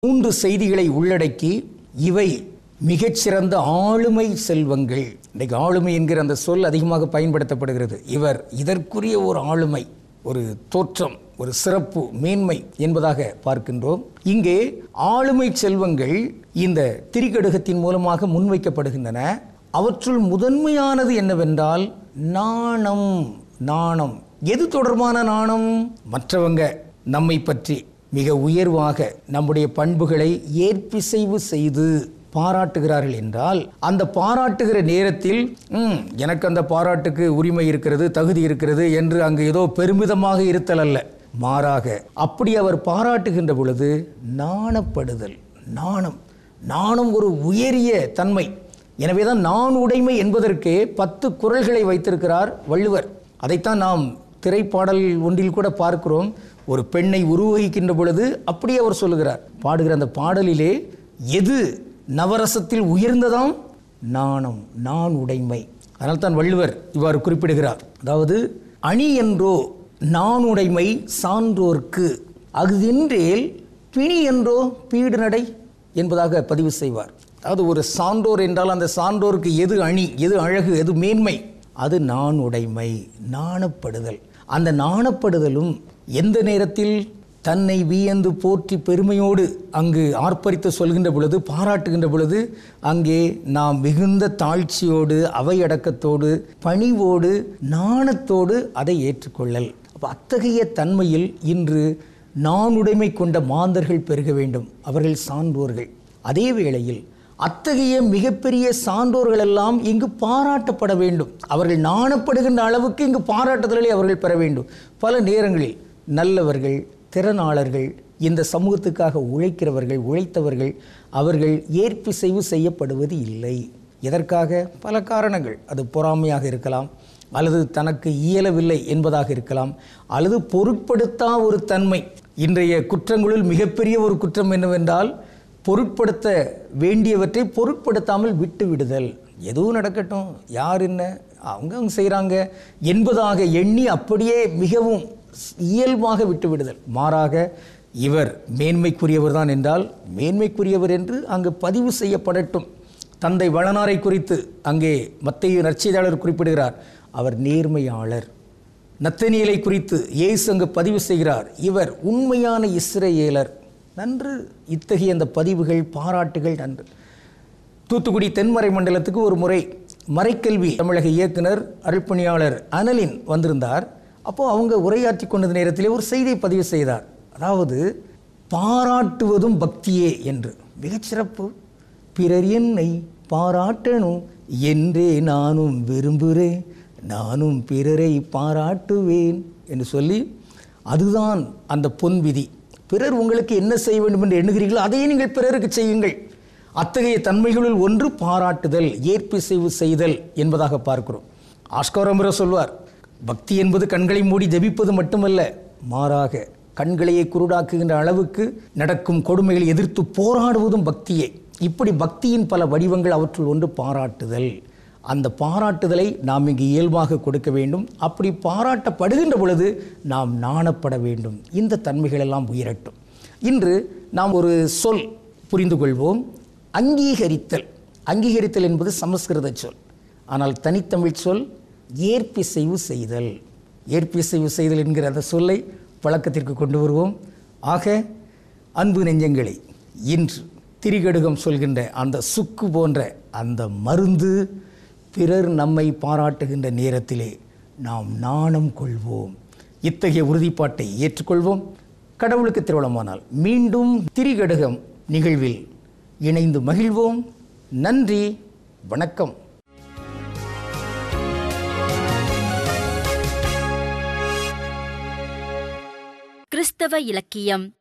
மூன்று செய்திகளை உள்ளடக்கி இவை மிகச்சிறந்த ஆளுமை செல்வங்கள் இன்றைக்கு ஆளுமை என்கிற அந்த சொல் அதிகமாக பயன்படுத்தப்படுகிறது இவர் இதற்குரிய ஒரு ஆளுமை ஒரு தோற்றம் ஒரு சிறப்பு மேன்மை என்பதாக பார்க்கின்றோம் இங்கே ஆளுமை செல்வங்கள் இந்த திரிகடுகத்தின் மூலமாக முன்வைக்கப்படுகின்றன அவற்றுள் முதன்மையானது என்னவென்றால் நாணம் நாணம் எது தொடர்பான நாணம் மற்றவங்க நம்மை பற்றி மிக உயர்வாக நம்முடைய பண்புகளை ஏற்பிசைவு செய்து பாராட்டுகிறார்கள் என்றால் அந்த பாராட்டுகிற நேரத்தில் "ம், எனக்கு அந்த பாராட்டுக்கு உரிமை இருக்கிறது தகுதி இருக்கிறது என்று அங்கு ஏதோ பெருமிதமாக இருத்தல் அல்ல மாறாக அப்படி அவர் பாராட்டுகின்ற பொழுது நாணப்படுதல் நாணம் நாணம் ஒரு உயரிய தன்மை எனவேதான் நான் உடைமை என்பதற்கே பத்து குறள்களை வைத்திருக்கிறார் வள்ளுவர் அதைத்தான் நாம் திரைப்பாடல் ஒன்றில் கூட பார்க்கிறோம் ஒரு பெண்ணை உருவகிக்கின்ற பொழுது அப்படியே அவர் சொல்லுகிறார் பாடுகிற அந்த பாடலிலே எது நவரசத்தில் உயர்ந்ததாம் நாணம் நான் உடைமை அதனால் தான் வள்ளுவர் இவ்வாறு குறிப்பிடுகிறார் அதாவது அணி என்றோ நான் உடைமை சான்றோர்க்கு அஃதென்றேல் பிணி என்றோ பீடு நடை என்பதாக பதிவு செய்வார் அதாவது ஒரு சான்றோர் என்றால் அந்த சான்றோருக்கு எது அணி எது அழகு எது மேன்மை அது நான் உடைமை நாணப்படுதல் அந்த நாணப்படுதலும் எந்த நேரத்தில் தன்னை வியந்து போற்றி பெருமையோடு அங்கு ஆர்ப்பரித்து சொல்கின்ற பொழுது பாராட்டுகின்ற பொழுது அங்கே நாம் மிகுந்த தாழ்ச்சியோடு அவையடக்கத்தோடு பணிவோடு நாணத்தோடு அதை ஏற்றுக்கொள்ளல் அப்போ அத்தகைய தன்மையில் இன்று நானுடைமை கொண்ட மாந்தர்கள் பெருக வேண்டும் அவர்கள் சான்றோர்கள் அதே வேளையில் அத்தகைய மிகப்பெரிய சான்றோர்கள் எல்லாம் இங்கு பாராட்டப்பட வேண்டும் அவர்கள் நாணப்படுகின்ற அளவுக்கு இங்கு பாராட்டுதல்களை அவர்கள் பெற வேண்டும் பல நேரங்களில் நல்லவர்கள் திறனாளர்கள் இந்த சமூகத்துக்காக உழைக்கிறவர்கள் உழைத்தவர்கள் அவர்கள் ஏற்பிசைவு செய்யப்படுவது இல்லை எதற்காக பல காரணங்கள் அது பொறாமையாக இருக்கலாம் அல்லது தனக்கு இயலவில்லை என்பதாக இருக்கலாம் அல்லது பொருட்படுத்தா ஒரு தன்மை இன்றைய குற்றங்களுள் மிகப்பெரிய ஒரு குற்றம் என்னவென்றால் பொருட்படுத்த வேண்டியவற்றை பொருட்படுத்தாமல் விட்டு விடுதல் எதுவும் நடக்கட்டும் யார் என்ன அவங்க அவங்க செய்கிறாங்க என்பதாக எண்ணி அப்படியே மிகவும் இயல்பாக விட்டு விடுதல் மாறாக இவர் மேன்மைக்குரியவர் தான் என்றால் மேன்மைக்குரியவர் என்று அங்கு பதிவு செய்யப்படட்டும் தந்தை வளனாரை குறித்து அங்கே மத்திய நற்செய்தியாளர் குறிப்பிடுகிறார் அவர் நேர்மையாளர் நத்தனியலை குறித்து இயேசு அங்கு பதிவு செய்கிறார் இவர் உண்மையான இஸ்ரேலர் நன்று இத்தகைய அந்த பதிவுகள் பாராட்டுகள் நன்று தூத்துக்குடி தென்மறை மண்டலத்துக்கு ஒரு முறை மறைக்கல்வி தமிழக இயக்குனர் அருள்பணியாளர் அனலின் வந்திருந்தார் அப்போ அவங்க உரையாற்றி கொண்ட நேரத்திலே ஒரு செய்தியை பதிவு செய்தார் அதாவது பாராட்டுவதும் பக்தியே என்று மிகச்சிறப்பு பிறர் என்னை பாராட்டணும் என்றே நானும் விரும்புகிறேன் நானும் பிறரை பாராட்டுவேன் என்று சொல்லி அதுதான் அந்த பொன் விதி பிறர் உங்களுக்கு என்ன செய்ய வேண்டும் என்று எண்ணுகிறீர்களோ அதையே நீங்கள் பிறருக்கு செய்யுங்கள் அத்தகைய தன்மைகளுள் ஒன்று பாராட்டுதல் ஏற்பிசைவு செய்தல் என்பதாக பார்க்கிறோம் ஆஸ்காரமுறை சொல்வார் பக்தி என்பது கண்களை மூடி ஜெபிப்பது மட்டுமல்ல மாறாக கண்களையே குருடாக்குகின்ற அளவுக்கு நடக்கும் கொடுமைகளை எதிர்த்து போராடுவதும் பக்தியே இப்படி பக்தியின் பல வடிவங்கள் அவற்றுள் ஒன்று பாராட்டுதல் அந்த பாராட்டுதலை நாம் இங்கு இயல்பாக கொடுக்க வேண்டும் அப்படி பாராட்டப்படுகின்ற பொழுது நாம் நாணப்பட வேண்டும் இந்த தன்மைகள் எல்லாம் உயரட்டும் இன்று நாம் ஒரு சொல் புரிந்து கொள்வோம் அங்கீகரித்தல் அங்கீகரித்தல் என்பது சமஸ்கிருத சொல் ஆனால் தனித்தமிழ் சொல் ஏற்பிசைவு செய்தல் ஏற்பிசைவு செய்தல் என்கிற அந்த சொல்லை பழக்கத்திற்கு கொண்டு வருவோம் ஆக அன்பு நெஞ்சங்களை இன்று திரிகடுகம் சொல்கின்ற அந்த சுக்கு போன்ற அந்த மருந்து பிறர் நம்மை பாராட்டுகின்ற நேரத்திலே நாம் நாணம் கொள்வோம் இத்தகைய உறுதிப்பாட்டை ஏற்றுக்கொள்வோம் கடவுளுக்கு திருவிழமானால் மீண்டும் திரிகடுகம் நிகழ்வில் இணைந்து மகிழ்வோம் நன்றி வணக்கம் கிறிஸ்தவ இலக்கியம்